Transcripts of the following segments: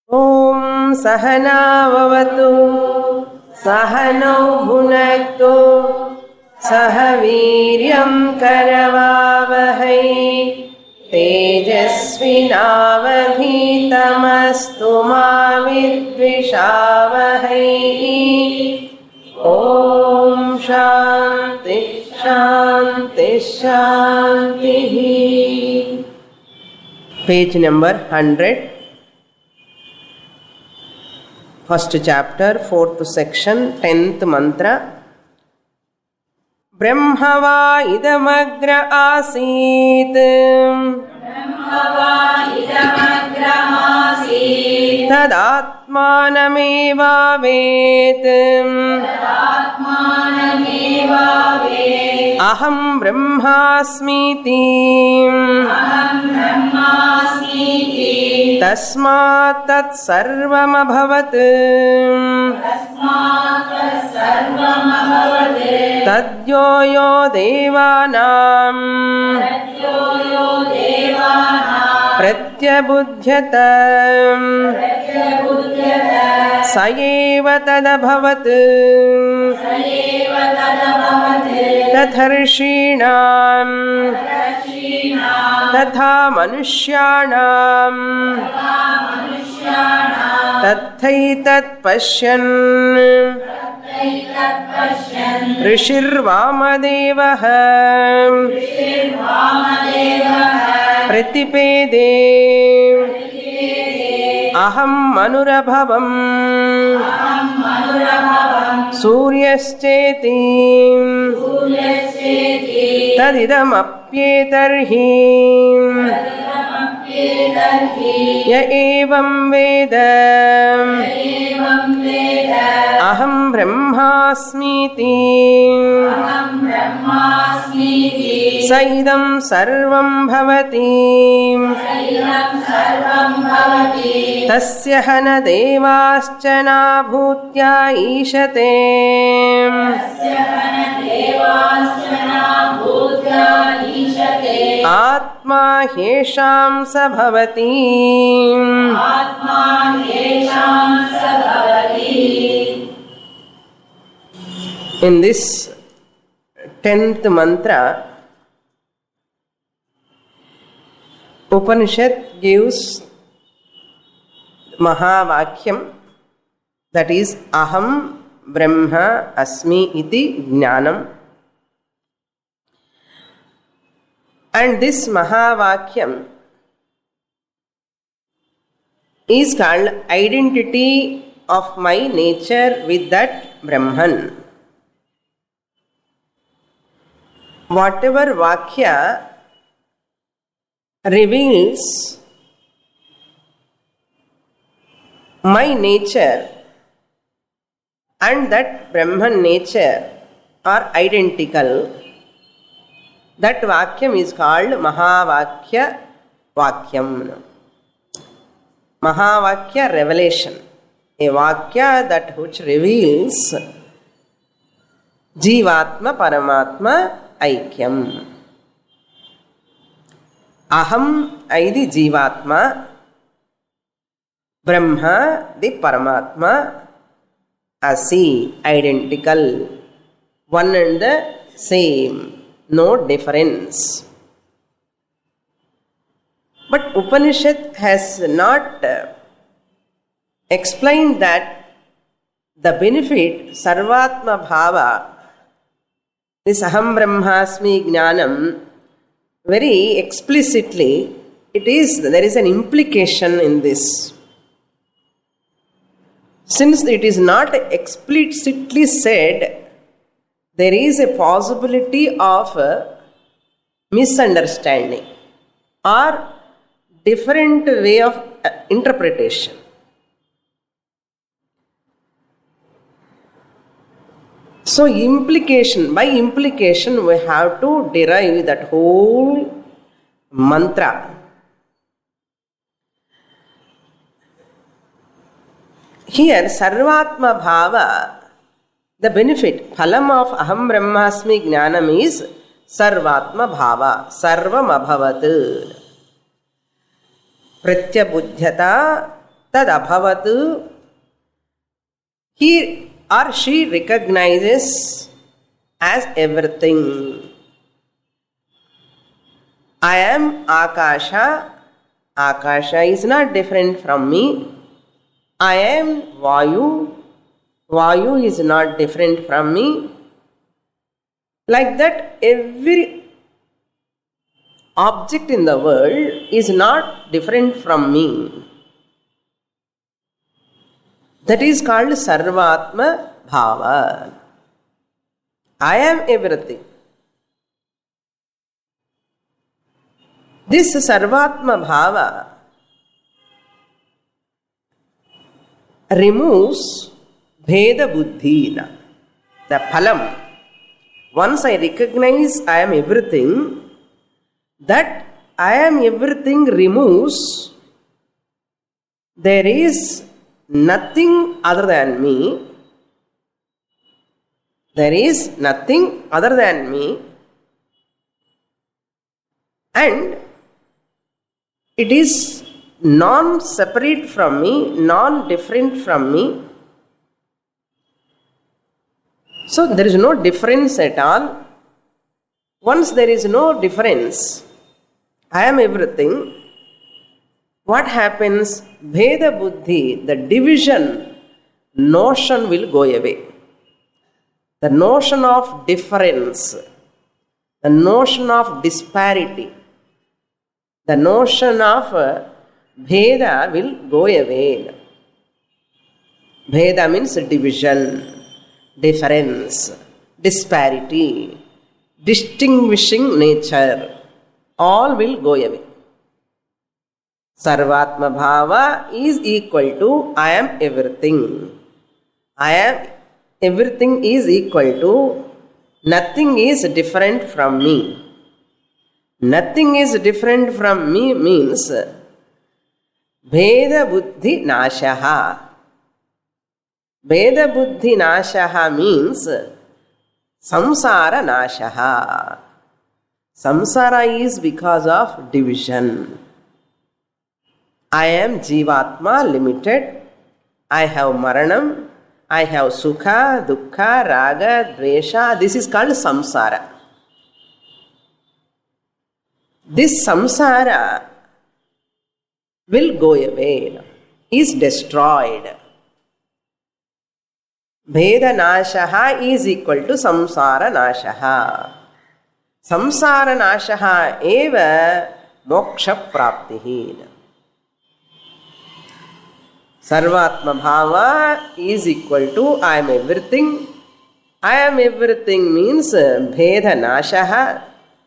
ॐ सहनाववतु सहनौ भुनक्तु सह वीर्यं करवावहै तेजस्विनावधीतमस्तु मा विद्विषावहै ॐ शान्ति शान्ति शान्तिः page number hundred first chapter fourth section tenth मन्त्र ब्रह्म वा इदमग्र आसीत् तदात्मानमेवावेत् अहं ब्रह्मास्मीति तस्मात् तत्सर्वमभवत् तद्यो यो देवानां प्रत्यबुध्यत स एव तदभवत् तथर्षीणां तथा मनुष्याणां तथैतत्पश्यन् ऋषिर्वामदेवः प्रतिपेदे अहं मनुरभवम् सूर्यश्चेति तदिदमप्येतर्हि य एवं वेद अहं ब्रह्मास्मीति स इदं सर्वं भवति तस्य ह न देवाश्च नाभूत्या ईशते आत्मा ह्येषां स भवति In this tenth mantra, Upanishad gives Mahavakyam that is Aham Brahma Asmi iti Jnanam. And this Mahavakyam is called identity of my nature with that Brahman. Whatever Vakya reveals my nature and that Brahman nature are identical. That Vakyam is called Mahavakya Vakyam. Mahavakya revelation. A Vakya that which reveals Jivatma Paramatma Aikyam. Aham Aidi Jivatma Brahma the Paramatma Asi identical. One and the same. No difference. But Upanishad has not explained that the benefit Sarvatma Bhava, this Aham Brahmasmi Jnanam, very explicitly, it is there is an implication in this. Since it is not explicitly said, there is a possibility of a misunderstanding or different way of interpretation. So, implication, by implication, we have to derive that whole mantra. Here, Sarvatma Bhava, the benefit, phalam of Aham Brahmasmi Jnanam is Sarvatma Bhava, Sarvam Abhavat. प्रत्यबुध्यता tad abhavatu he or she recognizes as everything i am akasha akasha is not different from me i am vayu vayu is not different from me like that every object in the world is not different from me that is called sarvatma bhava i am everything this sarvatma bhava removes bheda buddhi the phalam once i recognize i am everything that I am everything removes, there is nothing other than me. There is nothing other than me. And it is non separate from me, non different from me. So there is no difference at all. Once there is no difference, I am everything. What happens? Bheda Buddhi, the division notion will go away. The notion of difference, the notion of disparity, the notion of uh, Bheda will go away. Bheda means division, difference, disparity, distinguishing nature all will go away. Sarvatma Bhava is equal to I am everything. I am everything is equal to nothing is different from me. Nothing is different from me means Bheda Buddhi Nashaha. Bheda Buddhi Nashaha means Samsara Nashaha. Samsara is because of division. I am Jivatma limited. I have Maranam. I have Sukha, Dukkha, Raga, Dvesha. This is called Samsara. This Samsara will go away, is destroyed. Bheda Nashaha is equal to Samsara Nashaha. संसार नाशः एव मोक्ष प्राप्तिः सर्वात्म भाव is equal to I am everything. I am everything means भेद नाशः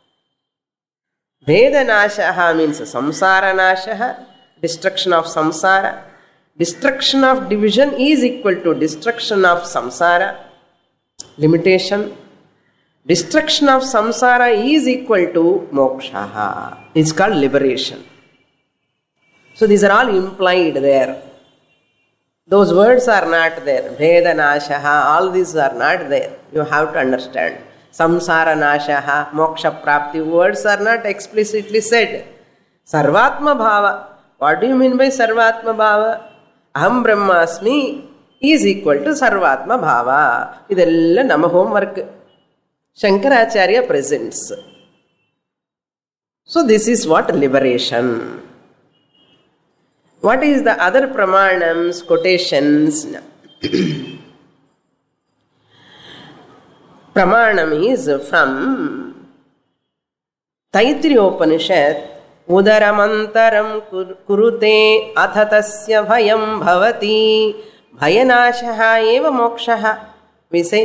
भेद नाशः means samsara नाशः destruction of samsara destruction of division is equal to destruction of samsara limitation destruction of samsara is equal to moksha. It's called liberation. So these are all implied there. Those words are not there. Veda nashaha, all these are not there. You have to understand. Samsara nashaha, moksha prapti, words are not explicitly said. Sarvatma bhava. What do you mean by Sarvatma bhava? Aham Brahmasmi is equal to Sarvatma bhava. ಇದೆಲ್ಲ ನಮ್ಮ homework Shankaracharya presents. So, this is what liberation. What is the other pramanams, quotations? Pramanam is from Taitriyopanishad. उदरमन्तरं कुरुते अथ तस्य भयं भवति भयनाशः एव मोक्षः विसे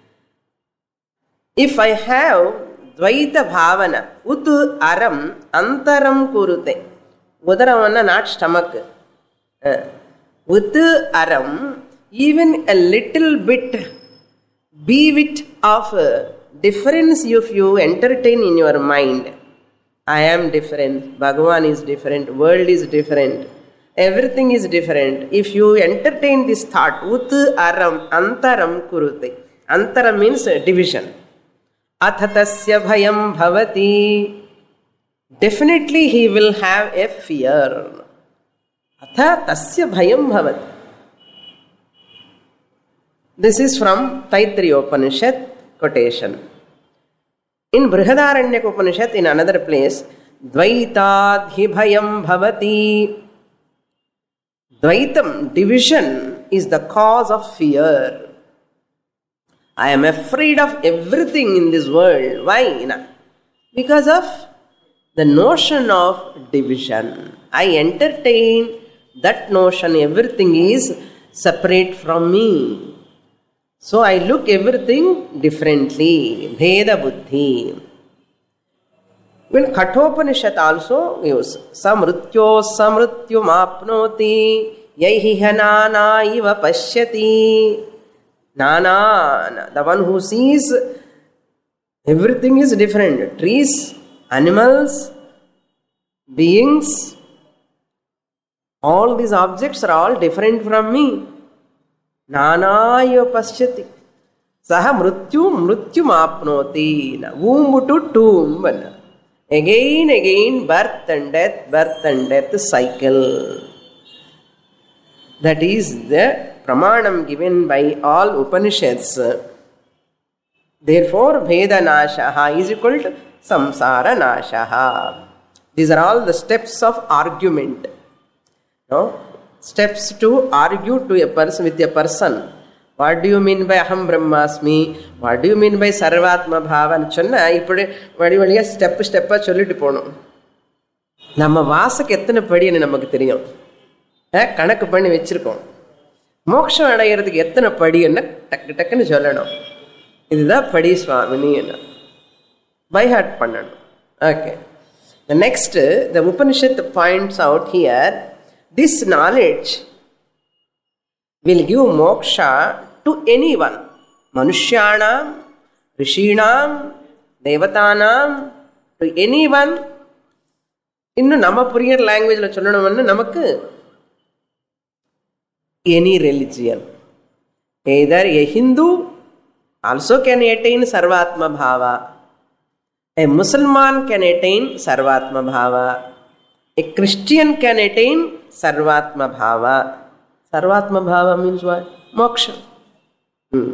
If I have Dvaita Bhavana, Ut Aram Antaram Kurute. Udaramana not stomach. Uh, Ut Aram, even a little bit, be it of uh, difference if you entertain in your mind. I am different, Bhagavan is different, world is different, everything is different. If you entertain this thought, Ut Aram Antaram Kurute. Antara means uh, division. अथ तस्य भयं भवति definitely he will have a fear अथ तस्य भयं भवति This is from Taittiriya Upanishad quotation. In Brihadaranyaka Upanishad, in another place, Dvaitadhi bhayam bhavati. Dvaitam, division, is the cause of fear. I am afraid of everything in this world. Why? Na? Because of the notion of division. I entertain that notion, everything is separate from me. So I look everything differently. Bheda buddhi. When Kathopanishad also gives Samrityo Samrityum apnoti Yaihi nana iva pashyati Nana, the one who sees everything is different. Trees, animals, beings, all these objects are all different from me. Nanayo pasyati. Saha mrityu mrityum apnoti. Womb to tomb. Again, again, birth and death, birth and death cycle. That is the pramanam given by all Upanishads. Therefore, Veda Nashaha is equal to Samsara Nashaha. These are all the steps of argument. No? Steps to argue to a person with a person. What do you mean by Aham Brahmasmi? What do you mean by Sarvatma Bhavan? சொன்ன இப்படி வழி வழியாக step ஸ்டெப்பாக சொல்லிட்டு போகணும் நம்ம வாசக்கு எத்தனை படின்னு நமக்கு தெரியும் அஹ், கணக்கு பண்ணி வச்சிருக்கோம் மோட்சம் அடையிறதுக்கு எத்தனை படி என்ன டக்கு டக்குன்னு சொல்லணும் இதுதான் படி சுவாமினி என்ன பை ஹார்ட் பண்ணணும் okay the next the Upanishad points out here this knowledge will give moksha to any one மனுஷியானாம் ரிஷீணாம் தேவதானாம் டு எனி ஒன் இன்னும் நம்ம புரியுற லாங்குவேஜில் சொல்லணும்னு நமக்கு any religion. Either a Hindu also can attain Sarvatma Bhava, a Muslim can attain Sarvatma Bhava, a Christian can attain Sarvatma Bhava. Sarvatma Bhava means what? Moksha. Hmm.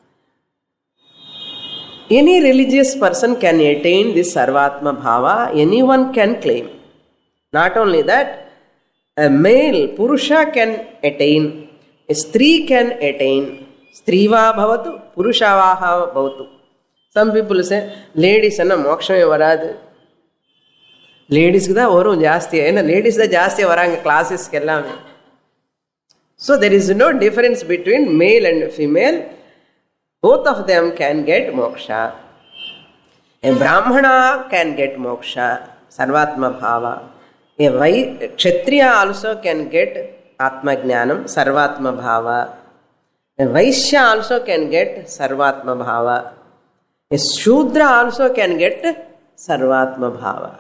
Any religious person can attain this Sarvatma Bhava, anyone can claim. Not only that, a male Purusha can attain, a Stree can attain, Striva bhavatu, Purushavaha bhavatu. Some people say, ladies என்ன மோட்சமே வராது லேடிஸ்க்கு தான் வரும் ஜாஸ்தியாக ஏன்னா ladies தான் ஜாஸ்தியாக வராங்க கிளாஸஸ்க்கு எல்லாமே so there is no difference between male and female both of them can get moksha. A Brahmana can get moksha, Sarvatma Bhava. A Vai- Kshatriya also can get Atma Jnanam, Sarvatma Bhava. A Vaishya also can get Sarvatma Bhava. A Shudra also can get Sarvatma Bhava.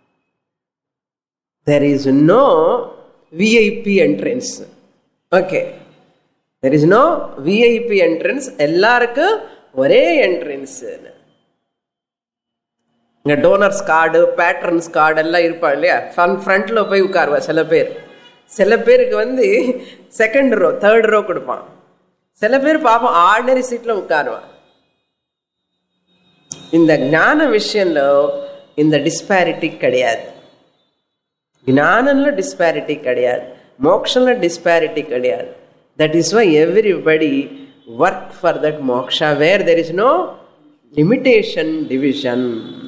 There is no VIP entrance. Okay. There is no VIP entrance எல்லாருக்கும் ஒரே entrance இங்கே donors card patrons card எல்லாம் இருப்பா இல்லையா fun ஃப்ரண்ட்டில் போய் உட்காருவா சில பேர் சில பேருக்கு வந்து செகண்ட் ரோ தேர்ட் ரோ கொடுப்பான் சில பேர் பாப்போம் ஆர்டினரி சீட்டில் உட்காருவான் இந்த ஞான விஷயம்ல இந்த டிஸ்பாரிட்டி கிடையாது జ్ఞానంలో డిస్పారిటీ கிடையாது మోక్షంలో డిస్పారిటీ கிடையாது that is why everybody work for that moksha where there is no limitation division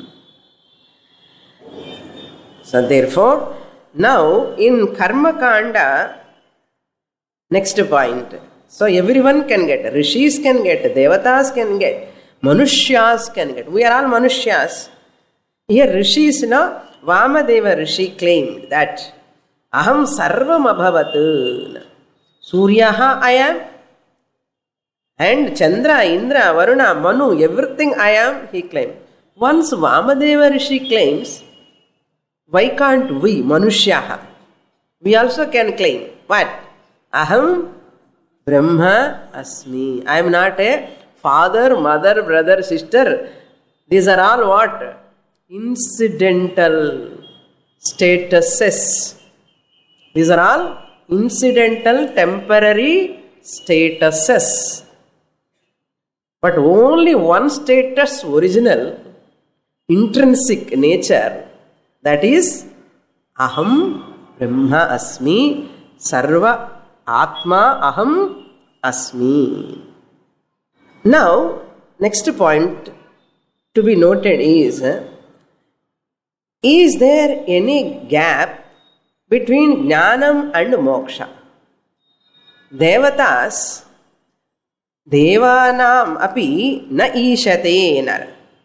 so therefore now in karmakanda next point so everyone can get rishis can get devatas can get manushyas can get we are all manushyas Here Rishis, no, Vamadeva Rishi claimed that Aham Sarvam Abhavat. Suryaha I am, and Chandra, Indra, Varuna, Manu, everything I am, he claimed. Once Vamadeva Rishi claims, why can't we, Manushyaha? We also can claim. What? Aham Brahma Asmi. I am not a father, mother, brother, sister. These are all what? Incidental statuses. These are all incidental temporary statuses but only one status original intrinsic nature that is aham brahma asmi sarva atma aham asmi now next point to be noted is uh, is there any gap between jnanam and moksha devatas देवानाम् अपि न ईशते नर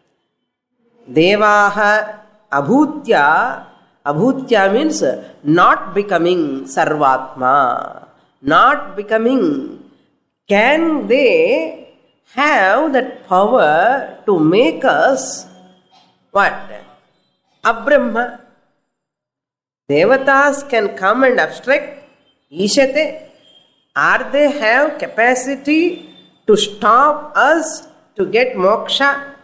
देवाः अभूत्या अभूत्या means not becoming sarvatma not becoming can they have that power to make us what abrahma devatas can come and obstruct ईशते are they have capacity to stop us to get moksha?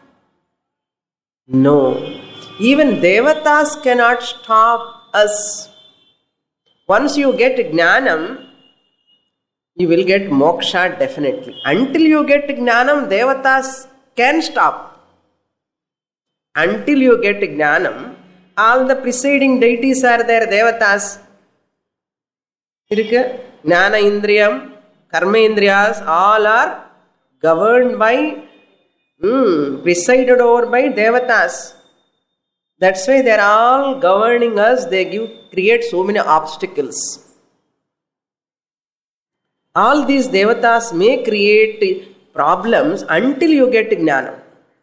No. Even devatas cannot stop us. Once you get jnanam, you will get moksha definitely. Until you get jnanam, devatas can stop. Until you get jnanam, all the preceding deities are there, devatas. இருக்கு ஞான இந்திரியம் karmendriyas all are governed by, mm, presided over by devatas. That's why they're all governing us. They give create so many obstacles. All these devatas may create problems until you get jnana.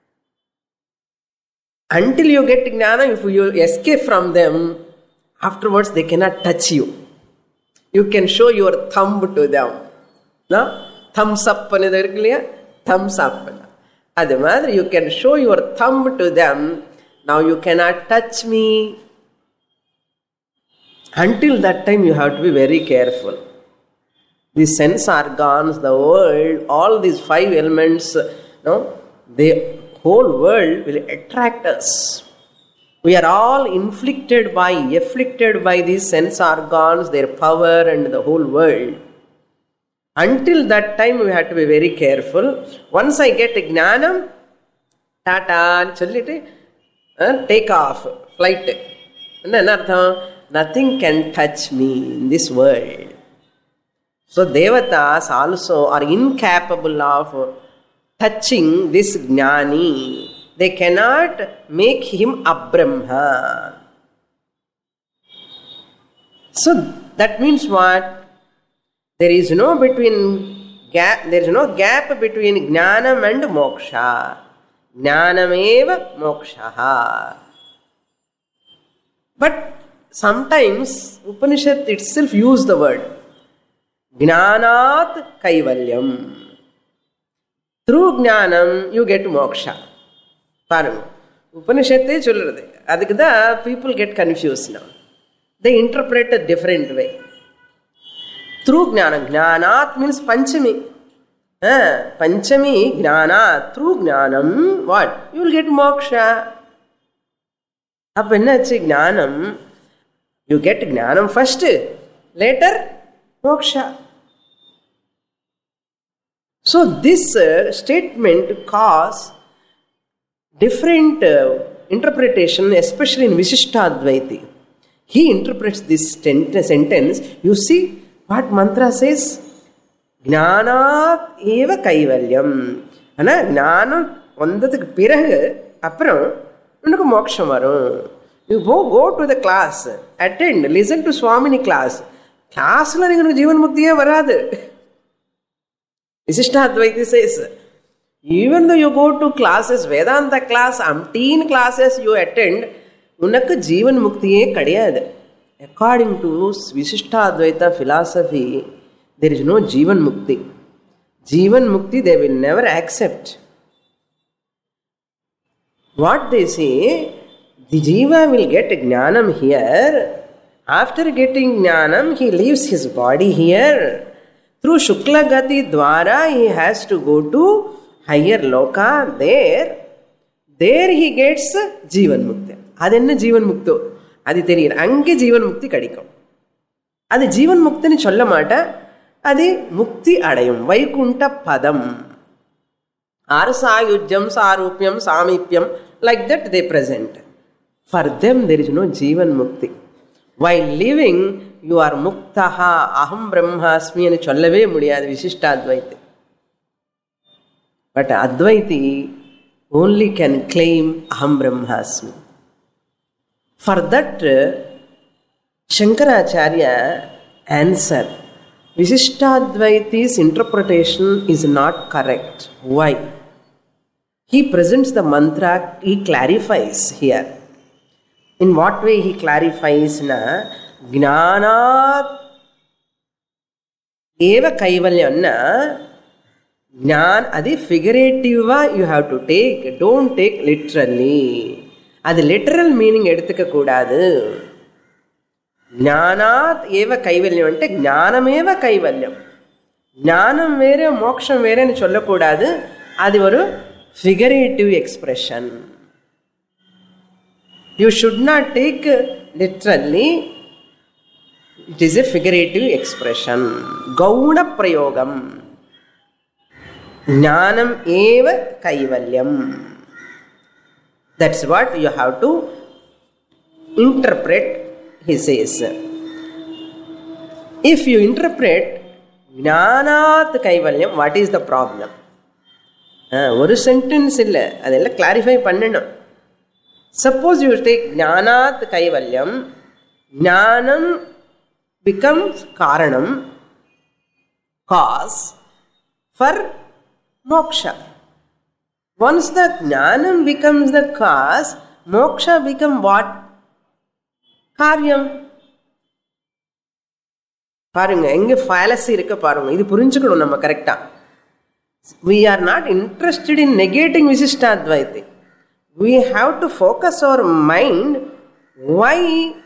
Until you get jnana, if you escape from them, afterwards they cannot touch you. You can show your thumb to them. No? Thumbs up இருக்கு இல்லையா thumbs up அது மாதிரி you can show your thumb to them now you cannot touch me until that time you have to be very careful the sense organs the world all these five elements no the whole world will attract us we are all inflicted by afflicted by these sense organs their power and the whole world until that time we have to be very careful once i get gnanam tata சொல்லிட்டு take off flight என்ன என்ன அர்த்தம் nothing can touch me in this world so devatas also are incapable of touching this jnani they cannot make him abrahma so that means what there is no between gap there is no gap between jnanam and moksha jnanameva moksha but sometimes upanishad itself use the word jnanat kaivalyam through jnanam you get moksha பாருங்க உபனிஷத்தே சொல்றது அதுக்கு தான் people get confuse now they interpret a different way through jnana. Jnanat means panchami. Ah, panchami jnanat. Through jnanam, what? You will get moksha. அப்போ என்னாச்சு ஞானம் you get gnanam first later moksha so this statement cause different interpretation especially in Vishishtadvaiti he interprets this sentence you see what mantra says ஞானாத் ஏவ கைவல்யம் ஆனால் ஞானம் வந்ததுக்கு பிறகு அப்புறம் உனக்கு மோட்சம் வரும் you go go to the class attend listen to Swamini class கிளாஸில் உங்களுக்கு ஜீவன் முக்தியே வராது Vishishtadvaiti says even though you go to classes Vedanta class umpteen classes you attend உனக்கு ஜீவன் முக்தியே கிடையாது according to Vishishtadvaita philosophy there is no jivan முக்தி jivan mukti they will never accept what they say the jiva will get gnanam here after getting gnanam he leaves his body here through shuklagati dvara he has to go to higher loka there there he gets ஜீவன் முக்தி அது என்ன ஜீவன் முக்தோ அது தெரியல அங்கே ஜீவன் முக்தி கிடைக்கும் அது ஜீவன் முக்தின்னு சொல்ல மாட்டேன் அது முக்தி அடையும் வைகுண்ட பதம் ஆர் சாயுஜ்யம் சாரூபியம் சாமீபியம் like that they present for them there is no jivan mukti why living you are முக்தஹா அகம் பிரம்மாஸ்மின்னு சொல்லவே முடியாது விசிஷ்டாத்வைத்து but Advaiti only can claim அகம் பிரம்மாஸ்மி for that Shankaracharya answer Vishishtadvaiti's interpretation is not correct. Why? He presents the mantra, he clarifies here. In what way he clarifies? Na Gnanat eva kaivalyamna ஞான் அது ஃபிகரேட்டிவாக you have to take don't take literally அது literal meaning எடுத்துக்க கூடாது జ్ఞానాత్ ఏవ కైవల్యం అంటే జ్ఞానమేవ కైవల్యం జ్ఞానం వేరే మోక్షం వేరే అని சொல்லக்கூடாது అది ஒரு figurative expression you should not take literally it is a figurative expression గౌణ ప్రయోగం జ్ఞానం ఏవ కైవల్యం that's what you have to interpret he says. If you interpret ஞானாத் கைவல்யம் வாட் இஸ் த ப்ராப்ளம் ஒரு சென்டென்ஸ் இல்லை அதெல்லாம் கிளாரிஃபை பண்ணணும் சப்போஸ் யூ டேக் ஞானாத் கைவல்யம் ஞானம் பிகம்ஸ் காரணம் cause for moksha once the gnanam becomes the cause moksha become what காரியம் பாருங்க எங்க ஃபேலசி இருக்க பாருங்க இது புரிஞ்சுக்கணும் நம்ம கரெக்டா we are not interested in negating Vishishtadvaiti we have to focus our mind why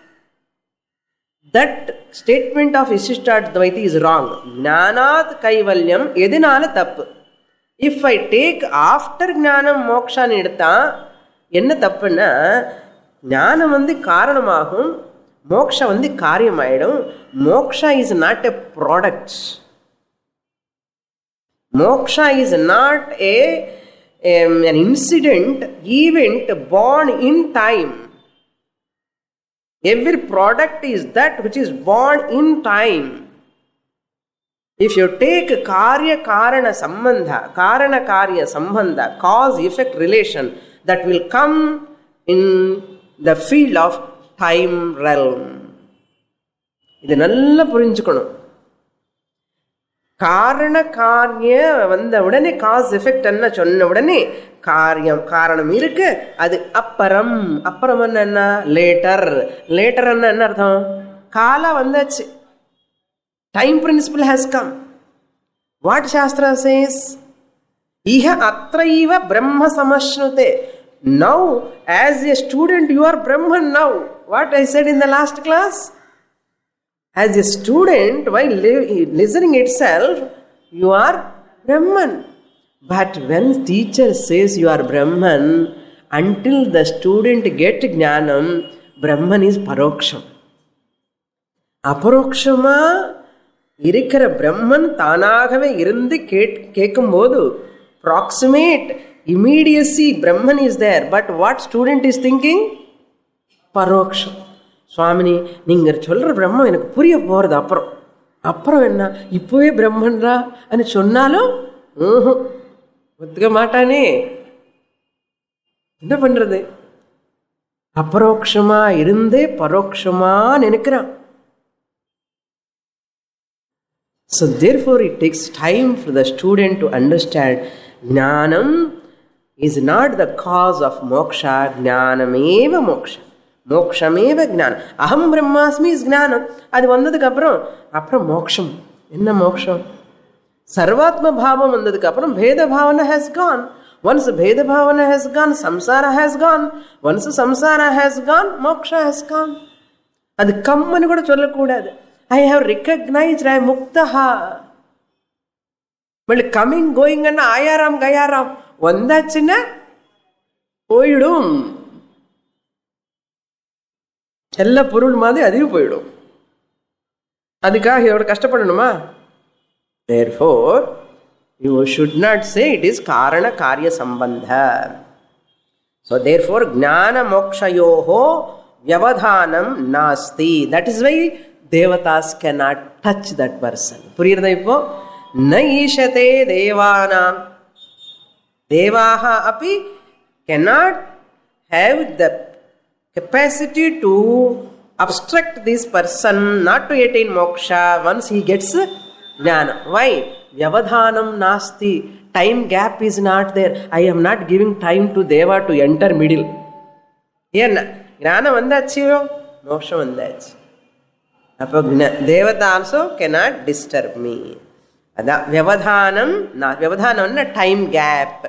that statement of Vishishtadvaiti is wrong ஞானாத் கைவல்யம் எதனால தப்பு இஃப் ஐ டேக் ஆஃப்டர் ஞானம் மோக்ஷான்னு எடுத்தா என்ன தப்புன்னா ஞானம் வந்து காரணமாகும் மோக்ஷா வந்து காரியமாயிடும் moksha is not a product moksha is not a an incident event born in time every product is that which is born in time if you take karya karana sambandha karana karya sambandha cause effect relation that will come in the field of time realm இது நல்லா புரிஞ்சுக்கணும் காரண காரிய வந்த உடனே cos effect என்ன சொன்ன உடனே காரியம் காரணம் இருக்கு அது அப்புறம் அப்புறம் என்ன லேட்டர் லேட்டர் என்ன அர்த்தம் காலம் வந்தாச்சு time principle has come what shastra says இஹ அத்தைவ பிரம்ம சமஸ்னுதே now as a student you are Brahman now what I said in the last class as a student while li- listening itself you are brahman but when teacher says you are brahman until the student get jnanam brahman is paroksham அபரோக்ஷமா இருக்கிற பிரம்மன் தானாகவே இருந்து கேட் கேட்கும்போது proximate immediacy Brahman is there but what student is thinking paroksham Swamini நீங்கள் சொல்கிற பிரம்மம் எனக்கு புரிய போகிறது அப்புறம் அப்புறம் என்ன இப்போவே பிரம்மன்றா అని சொன்னாலும் ம்ஹும், ஒத்துக்க மாட்டானே என்ன பண்றது அபரோக்ஷமா இருந்தே பரோக்ஷமா நினைக்கிறான் So therefore it takes time for the student to understand Jnanam is not the cause of moksha, Jnanameva moksha. மோக்ஷமேவ ஞானம் அகம் பிரம்மாஸ்மி இஸ் ஞானம் அது வந்ததுக்கு அப்புறம் அப்புறம் மோக்ஷம் என்ன மோக்ஷம் சர்வாத்ம பாவம் வந்ததுக்கு அப்புறம் பேத பாவனை ஹேஸ் கான் ஒன்ஸ் பேத பாவனை has gone samsara has gone once samsara has gone moksha has gone அது கம்மன்னு கூட சொல்லக்கூடாது ஐ ஹாவ் ரிகக்னைஸ்ட் ஐ முக்தஹா மళ్ళీ கம்மிங் கோயிங்கன்னா ஆயாராம் கயாராம் வந்தாச்சுன்னா போயிடும் எல்லா பொருள் மாதிரி அதையும் போயிடும் அதுக்காக எவ்வளோ கஷ்டப்படணுமா therefore you should not say it is காரண காரிய சம்பந்த ஸோ தேர் ஃபோர் ஞான மோக்ஷயோஹோ வியவதானம் நாஸ்தி that is why devatas can not touch that person புரியுறதா இப்போ ந ஈஷதே தேவானாம் தேவாக அப்படி cannot have the capacity to obstruct this person not to attain moksha once he gets jnana. Why? Vyavadhanam nasti. Time gap is not there. I am not giving time to Deva to enter middle. ஏன்னா ஞானம் வந்தாச்சியோ மோட்சம் வந்தாச்சு அப்போ தேவதா also cannot disturb me அதான் வியவதானம் நான் வியவதானம்னா time gap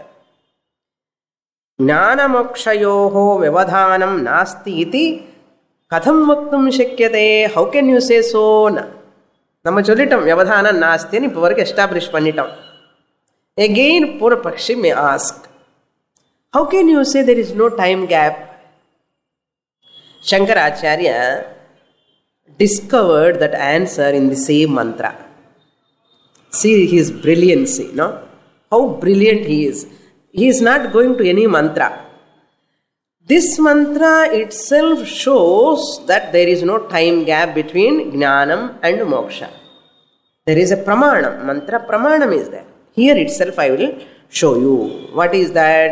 ஞானமோக்ஷயோः व्यवधानं नास्ति इति कथं वक्तुं शक्यते how can you say so நம்ம சொல்லிட்டோம் வியவதானம் நாஸ்தின்னு இப்போ வரைக்கும் எஸ்டாப்ளிஷ் பண்ணிட்டோம் again purvapakshi may ask how can you say there is no time gap Shankaracharya discovered that answer in the same mantra. See his brilliancy, no? How brilliant he is. He is not going to any mantra. This mantra itself shows that there is no time gap between jnanam and moksha. There is a pramanam. Mantra pramanam is there. Here itself I will show you. What is that?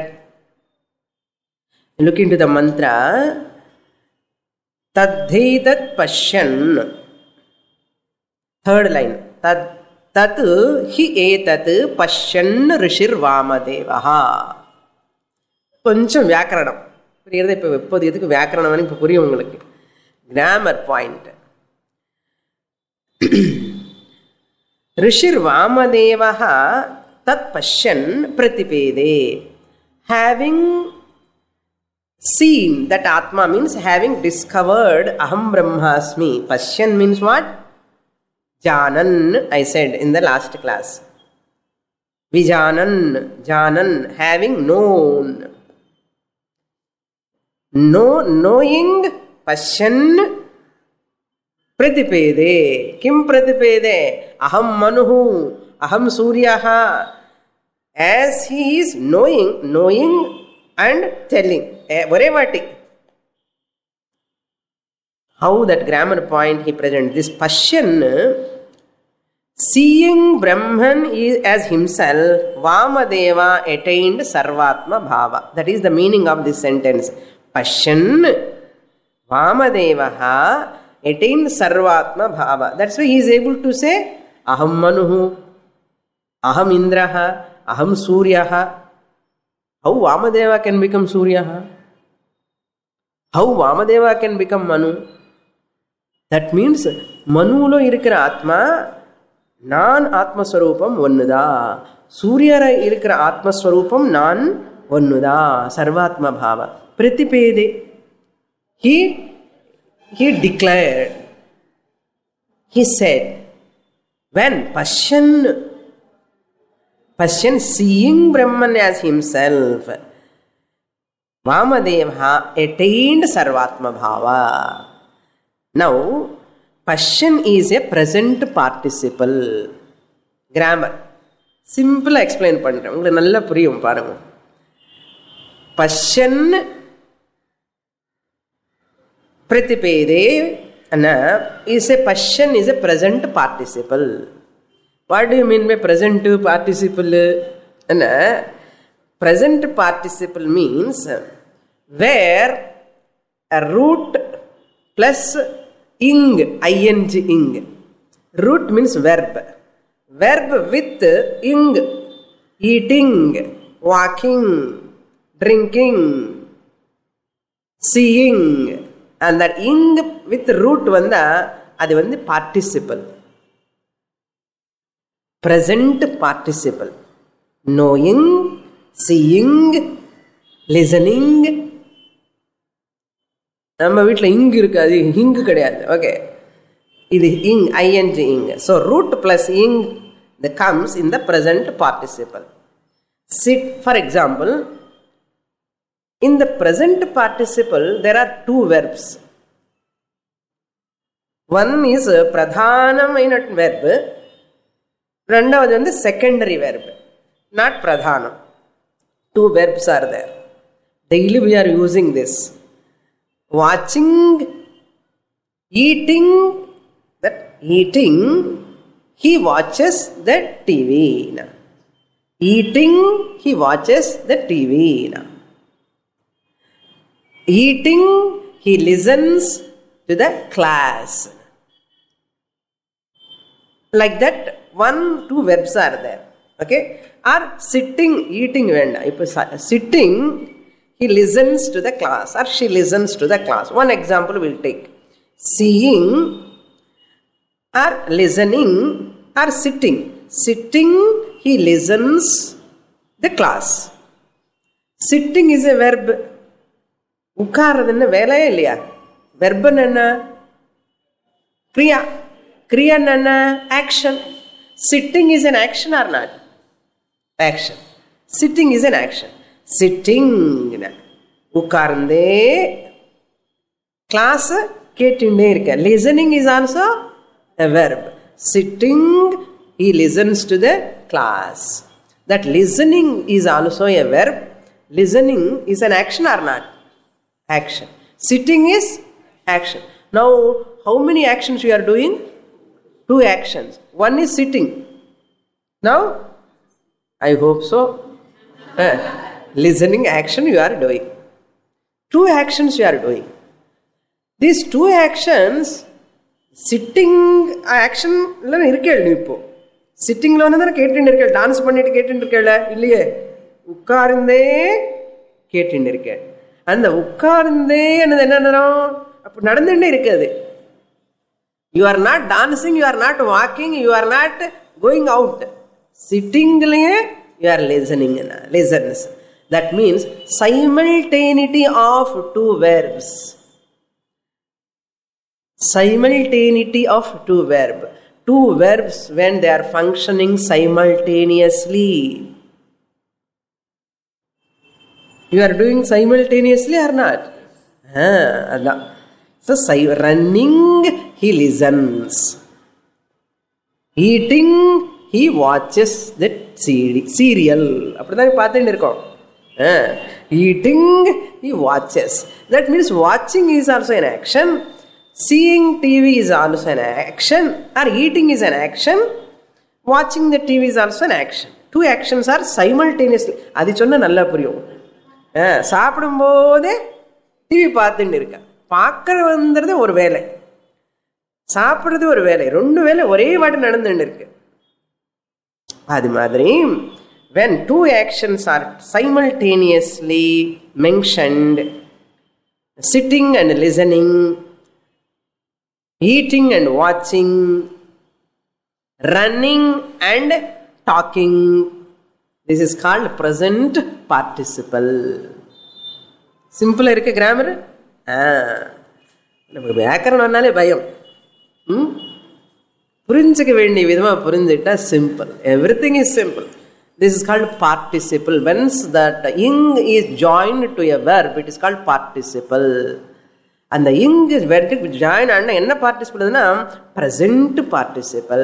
Look into the mantra. Tadhaitat pashyan. Third line. Tad தத் ஹி ஏதத் பஷ்யன் ரிஷிர் வாமதேவா கொஞ்சம் வியாக்கரணம் புரியுறது இப்போ எப்போது எதுக்கு வியாக்கரணம் இப்போ புரியும் உங்களுக்கு கிராமர் பாயிண்ட் ரிஷிர் வாமதேவா தத் பஷ்யன் பிரதிபேதே having seen that atma means having discovered aham brahmasmi pashyan means what janan i said in the last class vijanan janan having known no knowing pashyan pratipede kim pratipede aham manuhu aham suryaha as he is knowing knowing and telling ஒரே வாட்டி how that grammar point he presents this pashyan seeing brahman is as himself vamadeva attained sarvatma bhava that is the meaning of this sentence pashyan vamadeva attained sarvatma bhava that's why he is able to say aham manuhu aham indraha aham suryaha how vamadeva can become suryaha how vamadeva can become manu that means மனுவில் இருக்கிற ஆத்மா நான் ஆத்மஸ்வரூபம் ஒன்றுதா சூரியரை இருக்கிற ஆத்மஸ்வரூபம் நான் ஒன்றுதா சர்வாத்ம பாவ பிரதிபேதே he he declared he said when பஷ்யன் பஷ்யன் seeing Brahman as himself Vamadeva attained சர்வாத்ம பாவா Now, passion is a present participle. Grammar. சிம்பிளாக எக்ஸ்பிளைன் பண்ணுறேன் உங்களுக்கு நல்லா புரியும் பாருங்க பஷன் பிரதிபேதே அண்ணா இஸ் எ பஷன் is a present participle what you mean by present participle அண்ணா present participle means where a root plus ing ing ing root means verb verb with ing eating walking drinking seeing and that ing with root வந்தா அது வந்து participle present participle knowing seeing listening நம்ம வீட்டில் இங்கு இருக்காது இங்கு கிடையாது okay இது இங் ஐஎன்ஜி இங் so root plus ing the comes in the present participle sit for example in the present participle there are two verbs one is பிரதானమైన வெர்பு ரெண்டாவது வந்து செகண்டரி வெர்பு நாட் பிரதானம் two verbs are there daily we are using this வாட்சிங் eating that eating he watches the TV. Now. Eating, he watches the TV. Now. Eating, he listens to the class. Like that, one, two verbs are there. Okay? Or sitting, eating, venda. If sitting, he listens to the class or she listens to the class. One example we'll take. Seeing, or listening or sitting. Sitting, he listens the class. Sitting is a verb. உட்கார்றதுன்னு வேலையே இல்லையா வெர்பன் என்ன கிரியா கிரியன் என்ன action sitting is an action or not action sitting is an action sitting உட்கார்ந்தே class கேட்டுட்டே இருக்க listening is also a verb. Sitting, he listens to the class. That listening is also a verb. Listening is an action or not? Action. Sitting is action. Now, how many actions you are doing? Two actions. One is sitting. Now, I hope so. Uh, listening action you are doing. Two actions you are doing. These two actions sitting ஆக்ஷன்ல இருக்கேள் நீ இப்போ சிட்டிங்ல வந்து தானே கேட்டுட்டு இருக்கேள் dance பண்ணிட்டு கேட்டுட்டு இருக்கேள இல்லையே உட்கார்ந்தே கேட்டுட்டு இருக்கேள் அந்த உட்கார்ந்தே என்னது என்ன நேரம் அப்போ நடந்துட்டே இருக்காது you are not dancing you are not walking you are not going out சிட்டிங்லேயே you are listening listens that means simultaneity of two verbs simultaneity of two verb two verbs when they are functioning simultaneously you are doing simultaneously or not ah அதான் so running he listens eating he watches the serial அப்படிதான் பார்த்துட்டு இருக்கோம் eating he watches that means watching is also an action Seeing TV is also an action, or eating is an action, watching the TV is also an action. Two actions are simultaneously. அது சொன்ன நல்லா புரியும் சாப்பிடும்போதே TV பார்த்துட்டு இருக்க பார்க்கற வந்துறது ஒரு வேலை சாப்பிட்றது ஒரு வேலை ரெண்டு வேலை ஒரே வாட்டி நடந்துட்டு இருக்கு அது மாதிரி when two actions are simultaneously mentioned sitting and listening eating and watching, running and talking. This is called present participle. சிம்பிளாக இருக்கு கிராமர் ஆ நமக்கு வியாக்கரணம்னாலே பயம் ம் புரிஞ்சுக்க வேண்டிய விதமாக புரிஞ்சுக்கிட்டா simple everything is simple this is called participle whence that ing is joint to a verb it is called participle அந்த இங்கு வெர்டுக்கு ஜாயின் ஆனா என்ன பார்ட்டிசிபிள்னா present participle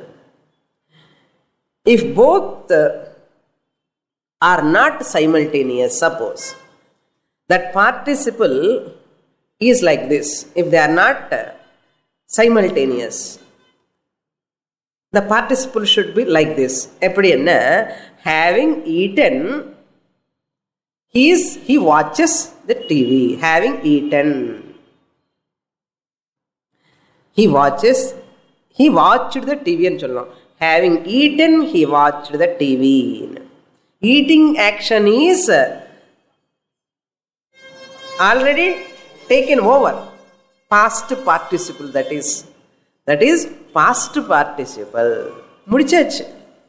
if both are not simultaneous suppose that participle is like this if they are not simultaneous the participle should be like this எப்படி என்ன having eaten he's he watches the TV having eaten he watches he watched the TV ன்னு சொல்லலாம் having eaten he watched the TV eating action is already taken over past participle that is that is past participle முடிச்சாச்சு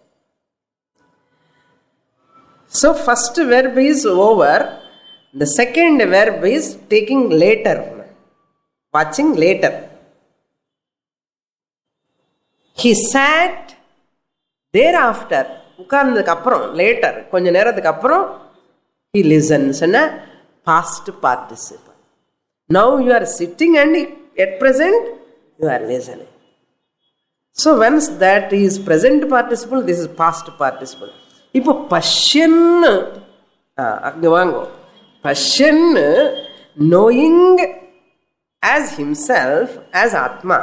so first verb is over the second verb is taking later watching later he sat thereafter உட்கார்ந்ததுக்கு அப்புறம் later கொஞ்ச நேரத்துக்கு அப்புறம் he listens என்ன past participle now you are sitting and at present you are listening. So once that is present participle, this is past participle. இப்போ பஷ்யன் அங்கே வாங்கோ பஷ்யன் knowing as himself as atma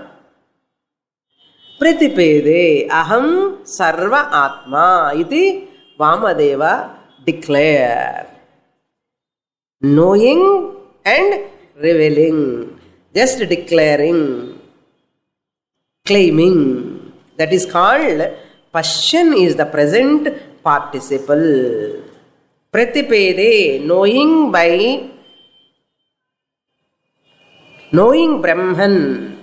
प्रतिपेदे अहम सर्व आत्मा इति Vamadeva declare knowing and revealing just declaring claiming that is called passion is the present participle pratipede knowing by knowing brahman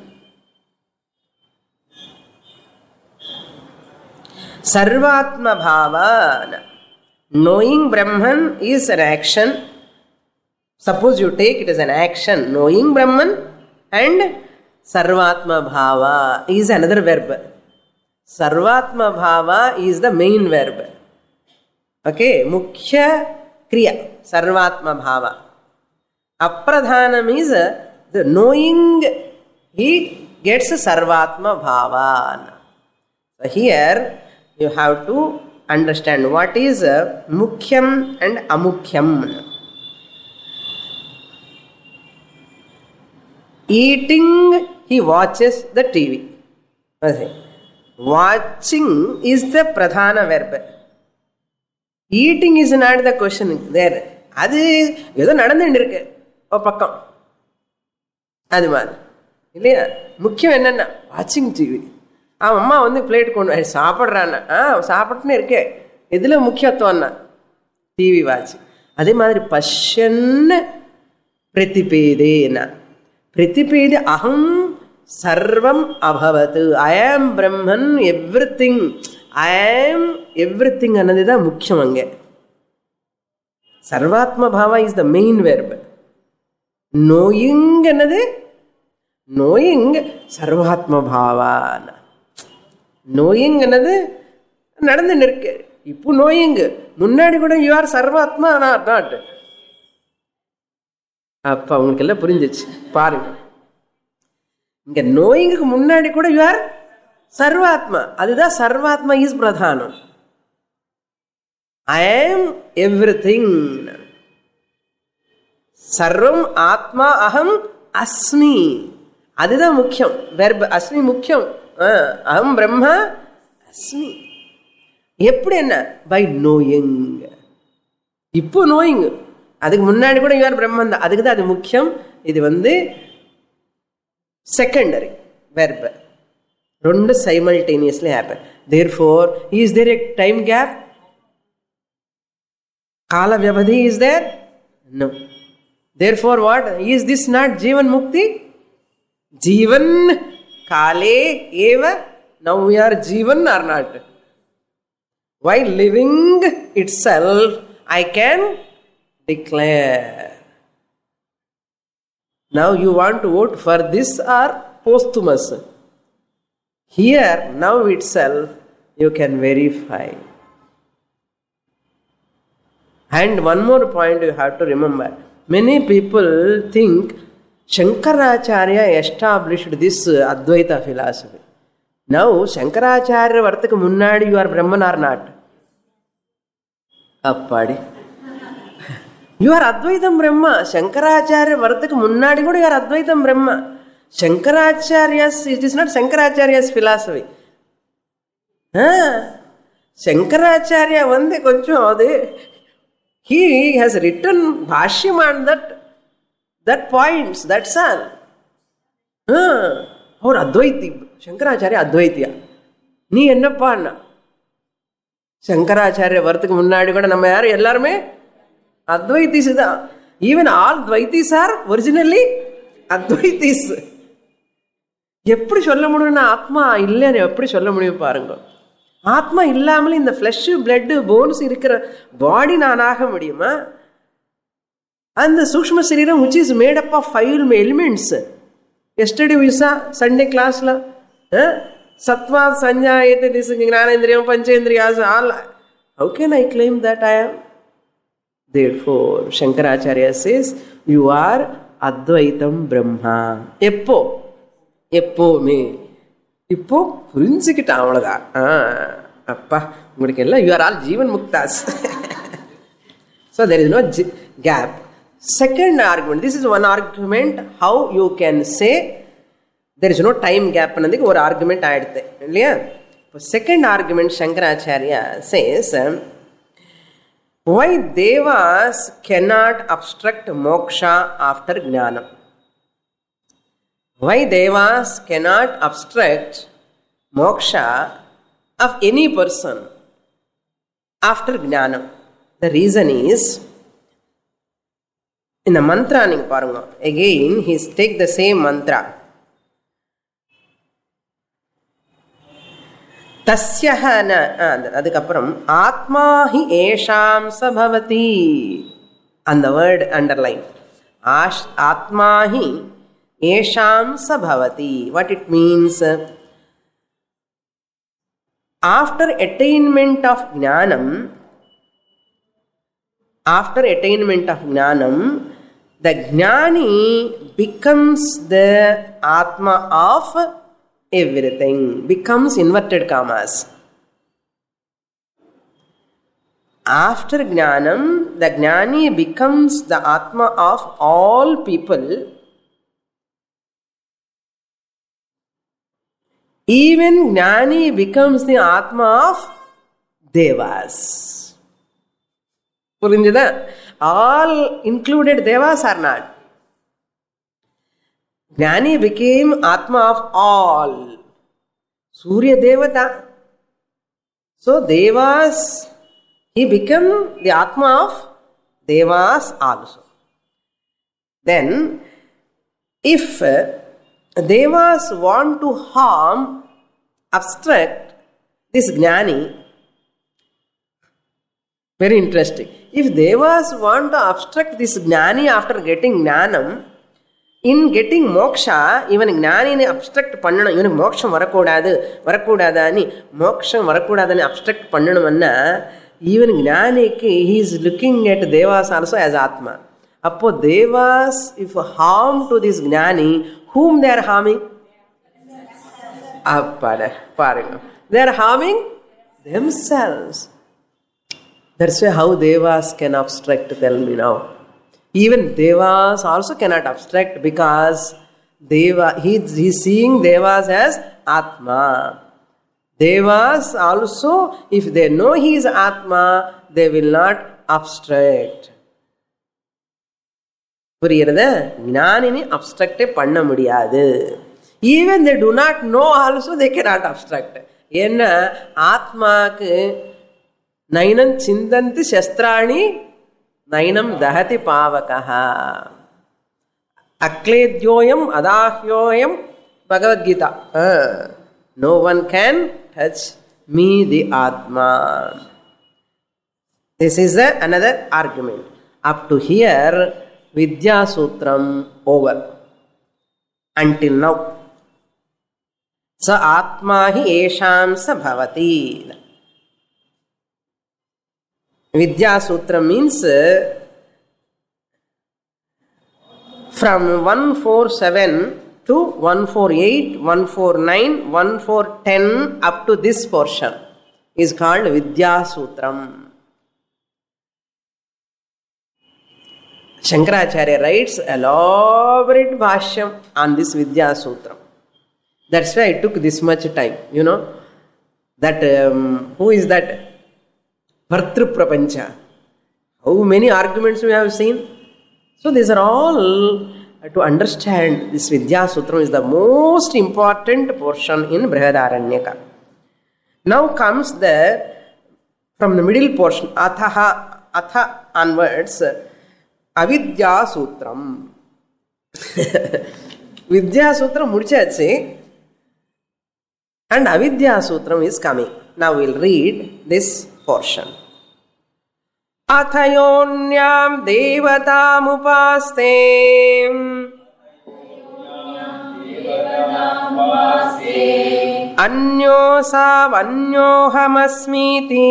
Sarvatma Bhava. Knowing Brahman is an action. Suppose you take it as an action. Knowing Brahman and Sarvatma Bhava is another verb. Sarvatma Bhava is the main verb. Okay, Mukhya Kriya. Sarvatma Bhava. Apradhanam is the knowing he gets Sarvatma Bhava. So here you have to understand what is uh, mukhyam and amukhyam. Eating, he watches the TV. Okay. Watching is the pradhana verb. Eating is not the question there. அது ஏதோ நடந்துட்டு இருக்கு ஒரு பக்கம் அது மாதிரி இல்லையா முக்கியம் என்னென்ன வாட்சிங் டிவி அவன் அம்மா வந்து பிளேட் கொண்டு வந்து சாப்பிட்றான்னா ஆ சாப்பிட்டுன்னு இருக்கேன் எதில் முக்கியத்துவம்னா டிவி வாட்ச் அதே மாதிரி பஷ்யன்னு பிரதிபேதேனா பிரதிபேதி அகம் சர்வம் அபவத் ஐ ஆம் பிரம்மன் எவ்ரி திங் ஐ ஆம் எவ்ரி திங் அன்னது தான் முக்கியம் அங்கே சர்வாத்ம பாவா is the main verb knowing என்னது நோயிங் சர்வாத்ம பாவான நோயிங் என்னது நடந்து நிற்கு இப்போ நோயிங் முன்னாடி கூட யூ ஆர் சர்வாத்மா நாட் நாட் அப்ப அவங்களுக்கு எல்லாம் புரிஞ்சிச்சு பாருங்க இங்க நோயிங்குக்கு முன்னாடி கூட யூ ஆர் சர்வாத்மா அதுதான் சர்வாத்மா இஸ் பிரதானம் ஐ ஆம் எவ்ரி திங் சர்வம் ஆத்மா அகம் அஸ்மி அதுதான் முக்கியம் வெர்ப அஸ்மி முக்கியம் அகம் பிரம்மா அஸ்மி எப்படி என்ன பை நோயிங் இப்போ நோயிங் அதுக்கு முன்னாடி கூட யார் பிரம்மன் தான் அதுக்கு தான் அது முக்கியம் இது வந்து செகண்டரி வெர்ப ரெண்டு simultaneously happen therefore is there a time gap கால வியபதி is there no therefore what is this not ஜீவன் முக்தி ஜீவன் காலே ஏவ நவ் வி ஆர் ஜீவன் are not why living itself I can declare. Now you want to vote for this or posthumous. Here, now itself, you can verify. And one more point you have to remember. Many people think Shankaracharya established this Advaita philosophy. Now, Shankaracharya வரத்துக்கு முன்னாடி you are Brahman or not? அப்பாடி you are அத்வைதம் பிரம்மா சங்கராச்சாரிய வரத்துக்கு முன்னாடி கூட you are அத்வைதம் Brahma Shankaracharya's it is not Shankaracharya's philosophy Shankaracharya வந்து கொஞ்சம் அது ஹீ ஹாஸ் ரிட்டன் பாஷ்யம் on that that points that's all அவர் அத்வைத்தி சங்கராச்சாரிய அத்வைத்தியா நீ என்னப்பான்னா சங்கராச்சாரிய வரத்துக்கு முன்னாடி கூட நம்ம யாரும் எல்லாருமே அத்வைத்திஸ் தான் ஈவன் ஆல் துவைத்திஸ் ஆர் ஒரிஜினலி அத்வைத்திஸ் எப்படி சொல்ல முடியும்னா ஆத்மா இல்லைன்னு எப்படி சொல்ல முடியும் பாருங்க ஆத்மா இல்லாமல் இந்த ஃப்ளஷ் பிளட்டு போன்ஸ் இருக்கிற பாடி நான் ஆக முடியுமா அந்த சூக்ம சரீரம் which is made up of five elements எஸ்டடி விசா சண்டே கிளாஸில் சத்வா சஞ்சாயத்தை திஸ் ஞானேந்திரியம் பஞ்சேந்திரியாஸ் all how can I claim that I am Therefore, Shankaracharya says, You are Advaitam Brahma. எப்போ எப்போவுமே இப்போ புரிஞ்சுக்கிட்டேன் அவ்வளோதான் ஆ அப்பா உங்களுக்கு எல்லாம் யூ ஆர் ஆல் ஜீவன் முக்தாஸ் so there is no gap second argument this is one argument how you can say there is no time gap பண்ணதுக்கு ஒரு ஆர்குமெண்ட் ஆயிடுது இல்லையா இப்போ second argument Shankaracharya says why devas cannot obstruct moksha after jnanam why devas cannot obstruct moksha of any person after jnanam the reason is இந்த mantra நீங்க பாருங்க again he's take the same mantra தஸ்யஹன அதுக்கப்புறம் ஆத்மா ஹி ஏஷாம் சபவதி அந்த வேர்டு அண்டர்லைன் ஆஷ் ஆத்மா ஹி ஏஷாம் சபவதி what it means after attainment of ஞானம் ஆஃப்டர் அட்டைன்மெண்ட் ஆஃப் ஞானம் த ஞானி பிகம்ஸ் த ஆத்மா of everything becomes inverted commas after jnanam the jnani becomes the atma of all people even jnani becomes the atma of devas புரிஞ்சுதா all included devas are not Jnani became Atma of all. Surya Devata. So Devas, he became the Atma of Devas also. Then, if Devas want to harm, obstruct this Jnani, very interesting. If Devas want to obstruct this Jnani after getting Jnanam, in getting மோக்ஷா இவன் ஞானினை obstruct பண்ணணும் இவனுக்கு மோட்சம் வரக்கூடாது வரக்கூடாதான்னு மோட்சம் வரக்கூடாதுன்னு obstruct பண்ணணும்னா ஈவன் ஞானிக்கு ஹீ இஸ் லுக்கிங் எட் தேவாஸ் ஆல்சோ ஆஸ் ஆத்மா அப்போ தேவாஸ் இஃப் ஹார்ம் டு திஸ் ஞானி ஹூம் தேர் ஹார்மிங் அப்பாட பாருங்க they're harming themselves that's why how devas can obstruct tell me now even devas also cannot abstract because deva he is seeing devas as atma devas also if they know he is atma they will not abstract புரியுறத ஞானினி அப்ஸ்ட்ரக்டே பண்ண முடியாது even they do not know also they can not abstract ஏன்னா ஆத்மாக்கு நைனம் சிந்தந்தி சஸ்திராணி நைனம் தகதி பாவகா அக்லேத்யோயம் அதாஹ்யோயம் Bhagavad Gita no one can touch me the atma this is another argument up to here வித்யாசூத்திரம் ஓவர் அன்டில் நவ் ச ஆத்மா ஹி ஏஷாம் ச பவதி Vidyasutram means from 147 to 148, 149, 1410 up to this portion is called Vidyasutram. Shankaracharya writes elaborate bhashyam on this Vidyasutram. That's why it took this much time, you know. That um, who is that? Bhartru Prapancha. How many arguments we have seen? So these are all to understand this Vidya Sutram is the most important portion in Brihadaranyaka. Now comes the from the middle portion, Athaha, Atha onwards, Avidya Sutram. Vidya Sutram mudichachi and Avidya Sutram is coming. Now we'll read this portion. अथयोन्यां देवतामुपास्ते अन्योसावन्योऽहमस्मीति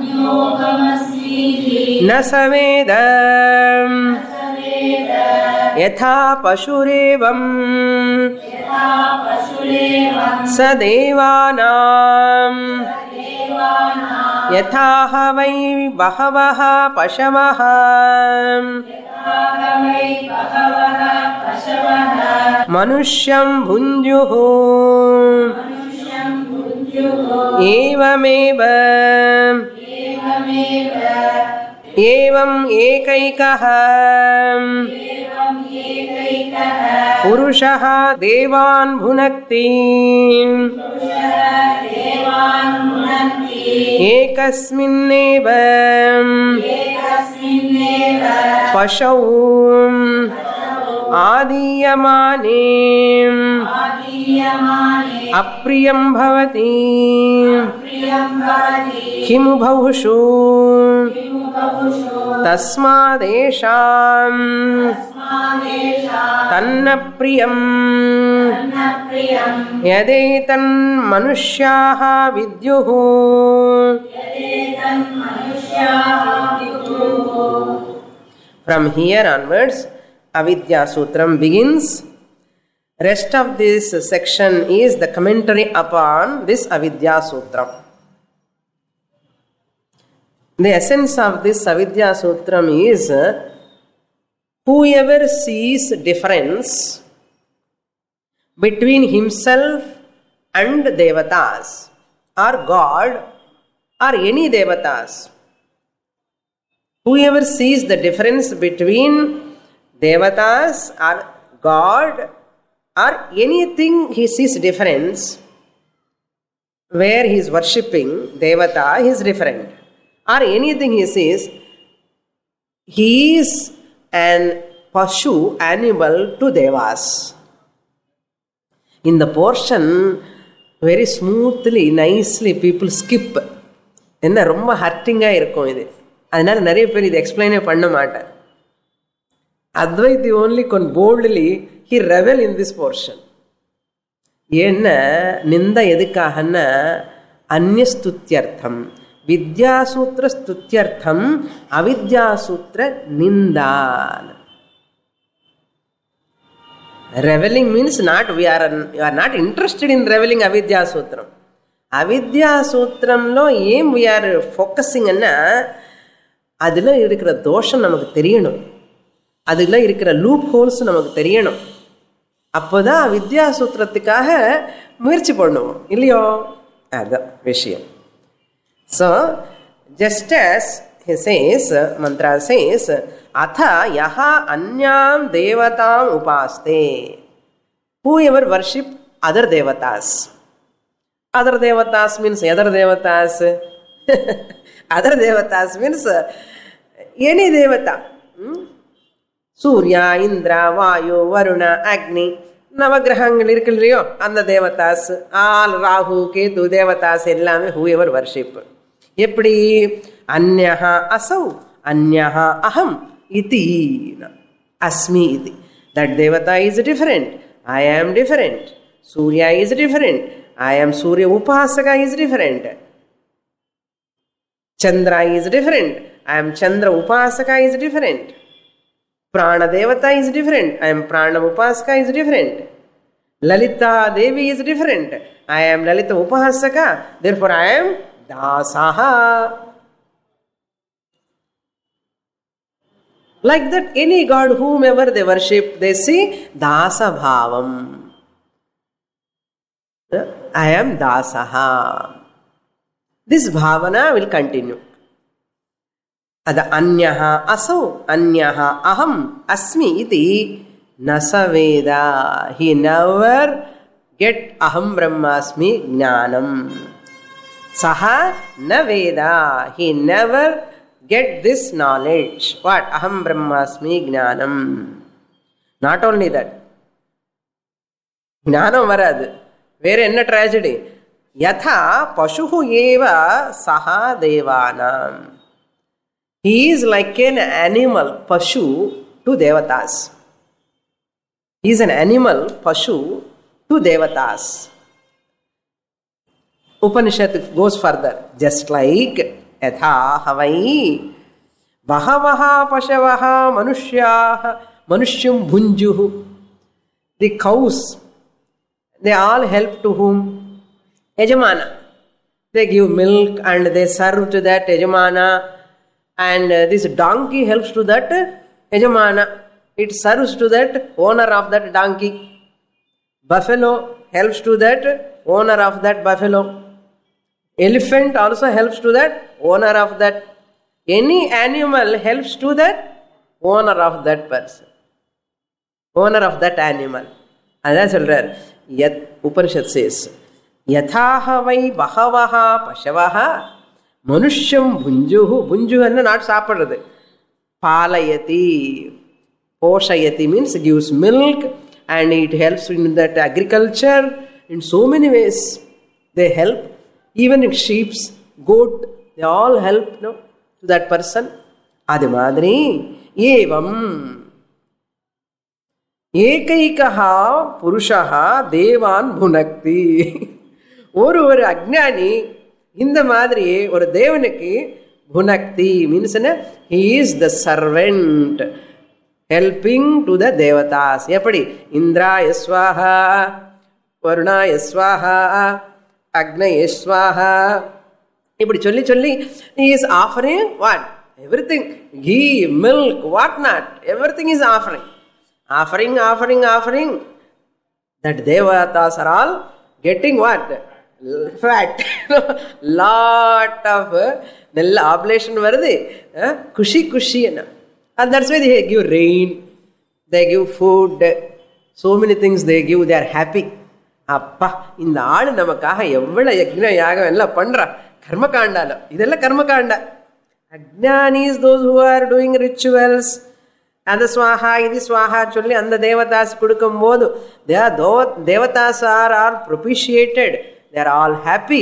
न स वेद यथा पशुरेवम् यथा पशुरेवं स देवानाम् देवानां यथा ह वै बहवः पशवः वै बहवः पशवः मनुष्यं भुञ्जुः मनुष्यं भुञ्जुः एवमेव एवमेव एवम् एकैकः एवम् एकैकः पुरुषः देवान् भुनक्ति देवान् भुनन्ति एकस्मिन्नेव एकस्मिन्नेव पशौ आदीयमाने आदीयमाने अप्रियं भवति प्रियं भवति किमु बहुषु किमु बहुषु तस्मादेषाम् तस्मादेषां तन्न प्रियम् न प्रियं यदेतन्मनुष्याः विद्युः यदेतन्मनुष्याः विदुः From here onwards, Avidya Sutram begins. Rest of this section is the commentary upon this Avidya Sutram. The essence of this Avidya Sutram is uh, whoever sees difference between himself and devatas or God or any devatas whoever sees the difference between devatas or god or anything he sees difference where he is worshipping devata he is different or anything he sees he is an pashu animal to devas in the portion very smoothly nicely people skip என்ன ரொம்ப ஹர்ட்டிங்காக இருக்கும் இது அதனால நிறைய பேர் இது எக்ஸ்பிளைனே பண்ண மாட்டேன் அத்வைதி ஓன்லி கொன் boldly he reveal in this portion ஏன்னா நிந்த எதுக்காகன்னா அந்நியஸ்துத்தியர்த்தம் வித்யாசூத்திர ஸ்துத்தியர்த்தம் அவித்யாசூத்திர நிந்தான் reveling means not we are you are not interested in reveling అవిద్యా సూత్రం అవిద్యా సూత్రంలో ఏం వీఆర్ ఫోకஸிங் அண்ணா அதில் இருக்கிற தோஷம் நமக்கு தெரியணும் அதில் இருக்கிற லூப் ஹோல்ஸ் நமக்கு தெரியணும் அப்போதான் வித்யா சூத்திரத்துக்காக முயற்சி பண்ணுவோம் இல்லையோ அதுதான் விஷயம் so just as he says mantra says அத யஹ அந்யாம் தேவதாம் உபாஸ்தே ஹூ எவர் வர்ஷிப் அதர் தேவதாஸ் அதர் தேவதாஸ் மீன்ஸ் எதர் தேவதாஸ் அதர் தேவதாஸ் மீன்ஸ் எனி தேவதா சூர்யா இந்திரா வாயு வருண அக்னி நவகிரகங்கள் இருக்கு இல்லையோ அந்த தேவதாஸ் ஆல் ராகு கேது தேவதாஸ் எல்லாமே ஹூ எவர் வர்ஷிப் எப்படி அந்யஹா அசௌ அந்யஹா அகம் இதி அஸ்மி இது தட் தேவதா is different I am different Surya is different I am Surya உபாசகா is different Chandra is different. I am Chandra Upasaka is different. Prana Devata is different. I am Prana Upasaka is different. Lalita Devi is different. I am Lalita Upasaka. Therefore, I am Dasaha. Like that, any god whomever they worship, they see Dasa Bhavam. I am Dasaha. This bhavana will continue. अद अन्यः असौ अन्यः अहम् अस्मि इति न स वेद हि नवर् गेट् अहं ब्रह्मास्मि ज्ञानम् सः न वेद हि never get this knowledge what अहं ब्रह्मास्मि ज्ञानम् நாட் ஓன்லி தட் ஞானம் வராது வேற என்ன ட்ராஜடி யதா பசு ஏவ சஹா தேவானாம் he is like an animal பசு டு தேவதாஸ் ஹீ இஸ் அன் அனிமல் பசு டு தேவதாஸ் Upanishad goes further just like யதா ஹவை बहवः पशवः मनुष्याः manusham bhunjuhu the cows they all help to whom yajamana they give milk and they serve to that yajamana and uh, this donkey helps to that yajamana it serves to that owner of that donkey buffalo helps to that owner of that buffalo elephant also helps to that owner of that any animal helps to that owner of that person owner of that animal அதான் சொல்றார் யத் Upanishad says யதாக வை பகவஹா பசவஹா மனுஷம் புஞ்சுஹு புஞ்சுன்னு நாட் சாப்பிட்றது பாலயதி போஷயதி means gives milk and it helps in that agriculture in so many ways they help even in sheeps goat they all help no to that person அது மாதிரி ஏவம் ஏகைகா புருஷா தேவான் புனக்தி ஒரு ஒரு அஜ்ஞானி இந்த மாதிரி ஒரு தேவனுக்கு புனக்தி மீன்ஸ் என்ன he is the servant helping to the தேவதாஸ் எப்படி இந்திராய ஸ்வாஹா வருணாய ஸ்வாஹா அக்னய ஸ்வாஹா இப்படி சொல்லி சொல்லி is offering what everything ghee milk what not everything is offering offering, offering, offering. That devatas are all getting what? Fat. lot of நல்ல oblation வருது குஷி குஷி என்ன and that's why they give rain they give food so many things they give they are happy அப்பா இந்த ஆள் நமக்காக எவ்வளவு யக்ன யாகம் எல்லாம் பண்றா கர்மகாண்டால இதெல்லாம் கர்மகாண்டா அக்ஞானிஸ் those who are doing rituals அந்த ஸ்வாஹா இது ஸ்வாஹா சொல்லி அந்த தேவதாஸ் கொடுக்கும்போது தே ஆர் தோ தேவதாஸ் are are propitiated they are all happy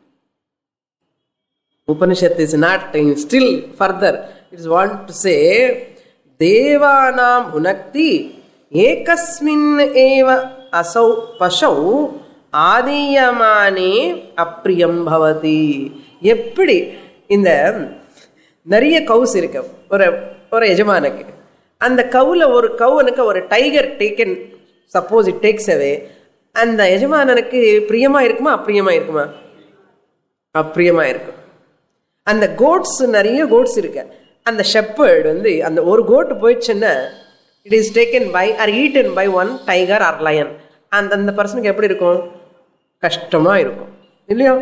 Upanishad is not still further it's want to say தேவானாம் உனக்தி ஏகஸ்மின் ஏவ அசௌ பசௌ ஆதீயமானே அப்பிரியம் பவதி எப்படி இந்த நிறைய கவுஸ் இருக்கு ஒரு ஒரு எஜமானுக்கு அந்த கவுல ஒரு கவுனுக்கு ஒரு tiger taken suppose it takes away அந்த எஜமானனுக்கு பிரியமா இருக்குமா அப்பிரியமா இருக்குமா அப்பிரியமா இருக்கும் அந்த கோட்ஸ் நிறைய கோட்ஸ் இருக்கு அந்த ஷெப்பர்டு வந்து அந்த ஒரு கோட்டு போயிடுச்சுன்னா it is taken by or eaten by one tiger or lion அந்த அந்த பர்சனுக்கு எப்படி இருக்கும் கஷ்டமா இருக்கும் இல்லையா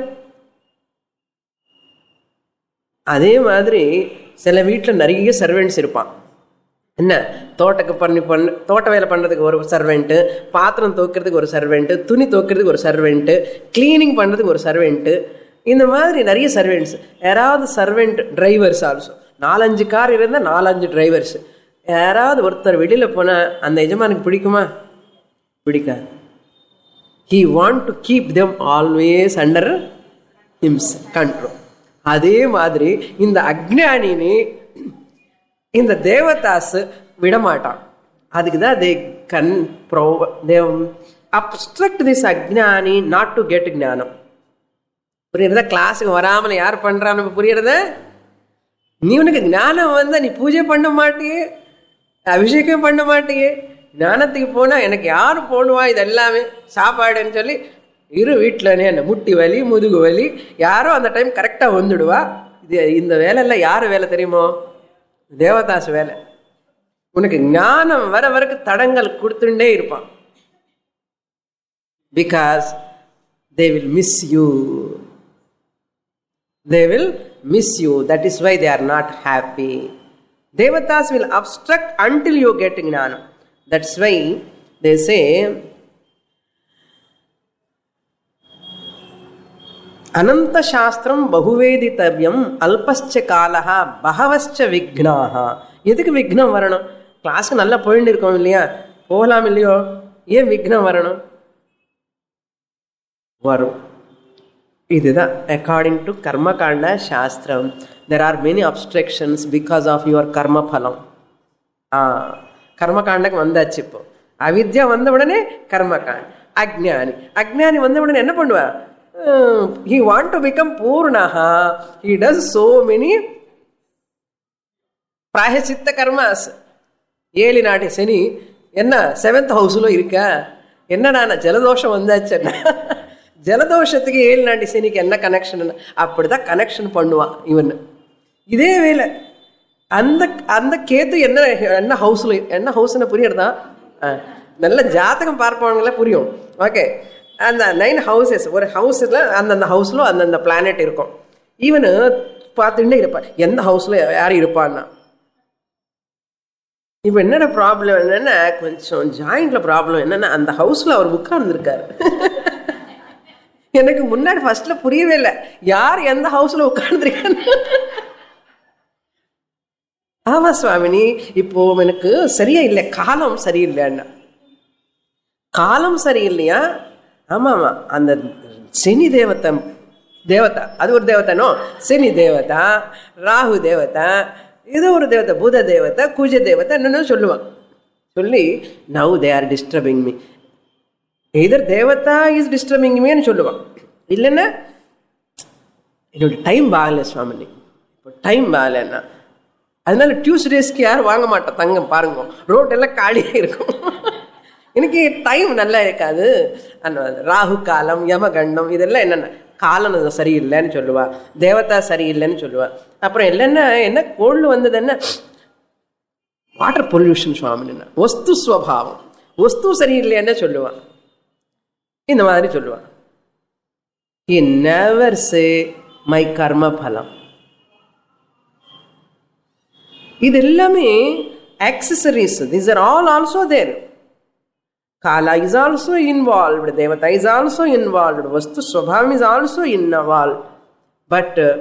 அதே மாதிரி சில வீட்டில் நிறைய சர்வெண்ட்ஸ் இருப்பான் என்ன தோட்டக்கு பண்ணி பண்ண தோட்ட வேலை பண்ணுறதுக்கு ஒரு சர்வெண்ட்டு பாத்திரம் துவைக்கிறதுக்கு ஒரு சர்வெண்ட்டு துணி துவைக்கிறதுக்கு ஒரு சர்வெண்ட்டு க்ளீனிங் பண்ணுறதுக்கு ஒரு சர்வெண்ட்டு இந்த மாதிரி நிறைய சர்வெண்ட்ஸ் யாராவது சர்வெண்ட் டிரைவர்ஸ் ஆல்சோ நாலஞ்சு கார் இருந்தால் நாலஞ்சு டிரைவர்ஸ் யாராவது ஒருத்தர் வெளியில் போனால் அந்த எஜமானுக்கு பிடிக்குமா பிடிக்காது he want to keep them always under hims control அதே மாதிரி இந்த அக்ஞானினி இந்த தேவதாஸ் விடமாட்டான் அதுக்கு தான் தே கன் ப்ரோ தேவ் அப்ஸ்ட்ரக்ட் திஸ் அக்ஞானி நாட் டு கெட் ஞானம் புரியுறதா கிளாஸுக்கு வராமல் யார் பண்ணுறான்னு புரியுறத நீ உனக்கு ஞானம் வந்தால் நீ பூஜை பண்ண மாட்டியே அபிஷேகம் பண்ண மாட்டியே ஞானத்துக்கு போனால் எனக்கு யார் போடுவா இது எல்லாமே சாப்பாடுன்னு சொல்லி இரு வீட்டிலனே என்ன முட்டி வலி முதுகு வலி யாரோ அந்த டைம் கரெக்டாக வந்துடுவா இது இந்த வேலையெல்லாம் யார் வேலை தெரியுமோ தேவதாஸ் வேலை உனக்கு ஞானம் வர வரைக்கும் தடங்கள் கொடுத்துட்டே இருப்பான் because they will miss you they will miss you that is why they are not happy தேவதாஸ் will obstruct until you get ஞானம் தட்ஸ் வை தே சே அனந்தசாஸ்திரம் பகுவேதித்தவியம் அல்பஸ்ச காலா பகவஸ்ச விக்னாக எதுக்கு விக்னம் வரணும் கிளாஸுக்கு நல்லா போயிட்டு இருக்கோம் இல்லையா போகலாம் இல்லையோ ஏன் விக்னம் வரணும் வரும் இதுதான் அக்கார்டிங் டு கர்மகாண்ட சாஸ்திரம் there are many obstructions because of your கர்ம பலம் ஆ கர்மகாண்டக்கு வந்தாச்சு இப்போ அவித்யா வந்த உடனே கர்மகாண்ட் அக்ஞானி அக்ஞானி வந்த உடனே என்ன பண்ணுவா ஹி வாண்ட் டு பிகம் பூர்ணஹா ஹி டஸ் சோ மெனி பிராயசித்த கர்மாஸ் ஏழு நாட்டு சனி என்ன செவன்த் ஹவுஸில் இருக்கா என்னடா நான் ஜலதோஷம் வந்தாச்சுன்னா ஜலதோஷத்துக்கு ஏழு நாட்டி சனிக்கு என்ன கனெக்ஷன் அப்படிதான் கனெக்ஷன் பண்ணுவான் இவன் இதே வேலை அந்த அந்த கேத்து என்ன என்ன ஹவுஸில் என்ன ஹவுஸ்னு புரியுறதா ஆ, நல்ல ஜாதகம் பார்ப்பவங்கள புரியும் ஓகே அந்த நைன் ஹவுசஸ் ஒரு ஹவுஸில் அந்தந்த ஹவுஸில் அந்தந்த பிளானட் இருக்கும் இவனு பார்த்துட்டே இருப்பான் எந்த ஹவுஸில் யார் இருப்பான்னா இப்போ என்னடா ப்ராப்ளம் என்னன்னா கொஞ்சம் ஜாயிண்ட்ல ப்ராப்ளம் என்னன்னா அந்த ஹவுஸ்ல அவர் உட்கார்ந்துருக்காரு எனக்கு முன்னாடி ஃபர்ஸ்ட்ல புரியவே இல்லை யார் எந்த ஹவுஸ்ல உட்கார்ந்துருக்கான்னு ஆமா சுவாமினி இப்போ எனக்கு சரியா இல்லை காலம் சரியில்லைன்னா காலம் சரியில்லையா ஆமா ஆமா அந்த சனி தேவத்தை தேவதா அது ஒரு தேவதானோ சனி தேவதா ராகு தேவதா இது ஒரு தேவதை புத தேவதை குஜ தேவதை என்னன்னு சொல்லுவான் சொல்லி now they are disturbing me other தேவதா இஸ் டிஸ்டர்பிங் மீன்னு சொல்லுவான் இல்லைன்னா என்னோட டைம் பாகல சுவாமினி இப்போ டைம் பாகலன்னா அதனால டியூஸ்டேஸ்க்கு யாரும் வாங்க மாட்டோம் தங்கம் பாருங்க ரோட் எல்லாம் காலியாக இருக்கும் எனக்கு டைம் நல்லா இருக்காது அந்த ராகு காலம் யமகண்டம் இதெல்லாம் என்னென்ன காலம் அது சரியில்லைன்னு சொல்லுவா தேவதா சரியில்லைன்னு சொல்லுவா அப்புறம் இல்லைன்னா என்ன கோல்டு வந்தது என்ன வாட்டர் பொல்யூஷன் சுவாமின்னு வஸ்து ஸ்வபாவம் வஸ்து சரியில்லைன்னு சொல்லுவான் இந்த மாதிரி சொல்லுவான் he never say மை கர்ம பலம் இது எல்லாமே accessories this are all also there Kala is also involved, Devata is also involved, Vastu Swabhavam is also involved. But uh,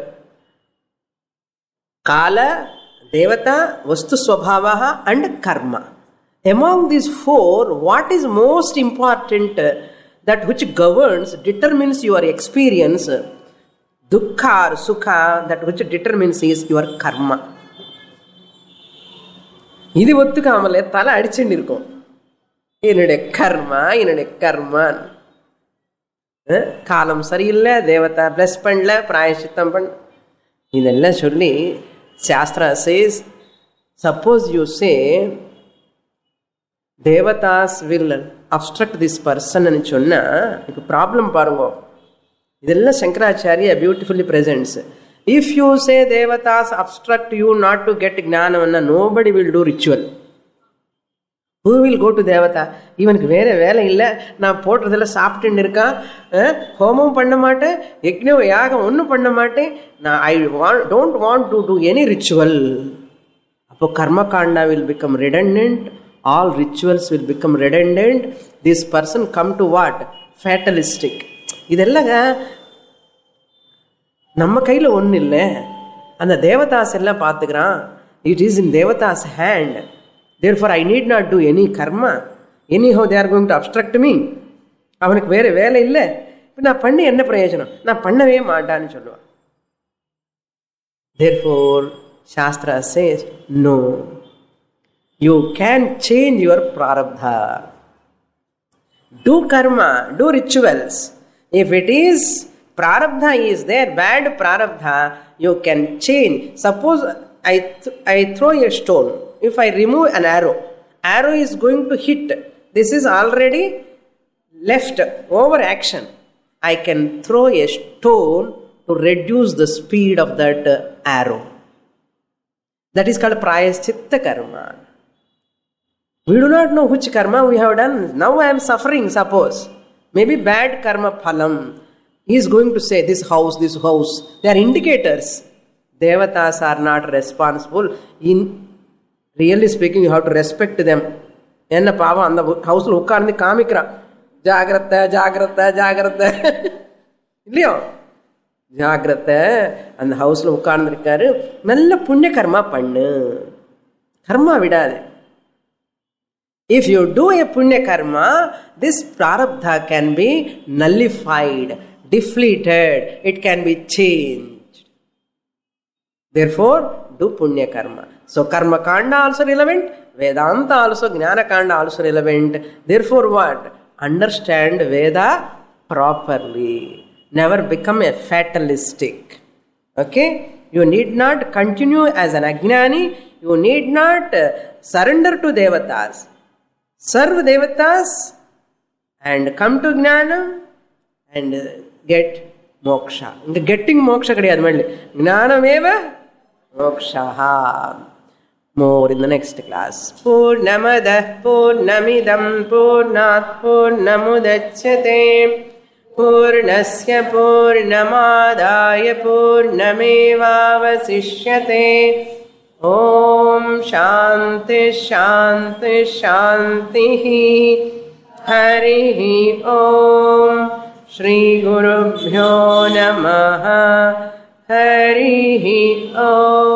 Kala, Devata, Vastu Swabhavaha and Karma. Among these four, what is most important uh, that which governs, determines your experience, uh, dukkha or sukha, that which determines is your karma. இது ஒத்துக்காமலே தலை அடிச்சுட்டு இருக்கும் என்னுடைய கர்மா என்னுடைய Karman அஹ், காலம் சரியில்லை தேவதா plus பண்ணல பிராயசித்தம் பண்ண இதெல்லாம் சொல்லி சாஸ்திரா சேஸ் சப்போஸ் யூ சே தேவதாஸ் வில் அப்ஸ்ட்ரக்ட் திஸ் பர்சன் சொன்னா இப்போ ப்ராப்ளம் பாருங்க இதெல்லாம் Shankaracharya beautifully presents if you say தேவதாஸ் obstruct you not to get ஞானம்னா nobody will do ritual who will go to தேவதா இவனுக்கு வேற வேலை இல்லை நான் போடுறதெல்லாம் சாப்பிட்டுன்னு இருக்கான் அஹ், ஹோமம் பண்ண மாட்டேன் யக்ஞம் யாகம் ஒன்றும் பண்ண மாட்டேன் நான் I want don't want to do any ritual அப்போ கர்மகாண்டா will become redundant all rituals will become redundant this person come to what fatalistic இதெல்லாங்க நம்ம கையில் ஒன்றும் இல்லை அந்த தேவதாஸ் எல்லாம் பார்த்துக்கிறான் இட் இஸ் இன் தேவதாஸ் hand therefore I need not do any karma any how they are going to obstruct me அவனுக்கு வேறு வேலை இல்லை இப்போ நான் பண்ணி என்ன பிரயோஜனம் நான் பண்ணவே மாட்டான்னு சொல்லுவான் Therefore, Shastra says, no. You can change your prarabdha. Do karma, do rituals. If it is prarabdha is there, bad prarabdha, you can change. Suppose I, th- I throw a stone. If I remove an arrow, arrow is going to hit. This is already left over action. I can throw a stone to reduce the speed of that uh, arrow. That is called prayaschitta karma. We do not know which karma we have done. Now I am suffering, suppose. Maybe bad karma phalam. He is going to say, This house, this house. They are indicators. Devatas are not responsible. In really speaking, you have to respect them. என்ன பாவம் அந்த ஹவுஸில் உட்கார்ந்து காமிக்கிறான் ஜாகிரத்தை ஜாகிரத்தை ஜாகிரத்தை இல்லையோ ஜாகிரத்தை அந்த ஹவுஸில் உட்கார்ந்துருக்காரு நல்ல புண்ணிய கர்மா பண்ணு கர்மா விடாது இஃப் யூ டூ எ புண்ணிய கர்மா திஸ் பிராரப்தா can be nullified depleted it can be change therefore do punya karma so karma kanda also relevant vedanta also gnana kanda also relevant therefore what understand veda properly never become a fatalistic okay You need not continue as an Ajnani. You need not uh, surrender to Devatas. Serve Devatas and come to Jnanam and uh, get moksha. இந்த getting மோக்ஷ கிடையாது மல்லி ஞானமேவ moksha more in the next class. Purnamadah Purnamidam Purnat Purnamudachyate Purnasya Purnamadaya Purnamevavasishyate Om Shanti Shanti Shanti Harihi Om Shri Guru Bhyo Namaha Harihi Om